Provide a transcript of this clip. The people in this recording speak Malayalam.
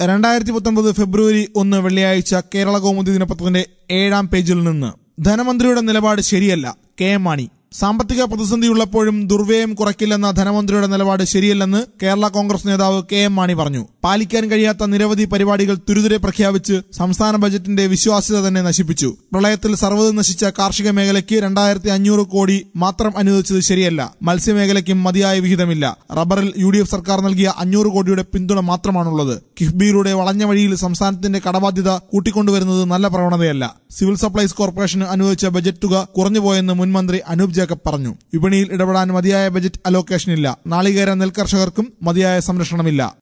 രണ്ടായിരത്തി പത്തൊൻപത് ഫെബ്രുവരി ഒന്ന് വെള്ളിയാഴ്ച കേരള കൗമുദി ദിനപത്രത്തിന്റെ ഏഴാം പേജിൽ നിന്ന് ധനമന്ത്രിയുടെ നിലപാട് ശരിയല്ല കെ എം മാണി സാമ്പത്തിക പ്രതിസന്ധിയുള്ളപ്പോഴും ദുർവ്യയം കുറയ്ക്കില്ലെന്ന ധനമന്ത്രിയുടെ നിലപാട് ശരിയല്ലെന്ന് കേരള കോൺഗ്രസ് നേതാവ് കെ എം മാണി പറഞ്ഞു പാലിക്കാൻ കഴിയാത്ത നിരവധി പരിപാടികൾ തുരുതുരെ പ്രഖ്യാപിച്ച് സംസ്ഥാന ബജറ്റിന്റെ വിശ്വാസ്യത തന്നെ നശിപ്പിച്ചു പ്രളയത്തിൽ സർവ്വതും നശിച്ച കാർഷിക മേഖലയ്ക്ക് രണ്ടായിരത്തി അഞ്ഞൂറ് കോടി മാത്രം അനുവദിച്ചത് ശരിയല്ല മത്സ്യമേഖലയ്ക്കും മതിയായ വിഹിതമില്ല റബ്ബറിൽ യു ഡി എഫ് സർക്കാർ നൽകിയ അഞ്ഞൂറ് കോടിയുടെ പിന്തുണ മാത്രമാണുള്ളത് കിഫ്ബിയിലൂടെ വളഞ്ഞ വഴിയിൽ സംസ്ഥാനത്തിന്റെ കടബാധ്യത കൂട്ടിക്കൊണ്ടുവരുന്നത് നല്ല പ്രവണതയല്ല സിവിൽ സപ്ലൈസ് കോർപ്പറേഷന് അനുവദിച്ച ബജറ്റ് തുക കുറഞ്ഞുപോയെന്ന് മുൻമന്ത്രി അനൂപ് ജേക്കബ് പറഞ്ഞു വിപണിയിൽ ഇടപെടാൻ മതിയായ ബജറ്റ് അലോക്കേഷനില്ല നാളികേര നെൽകർഷകർക്കും മതിയായ സംരക്ഷണമില്ല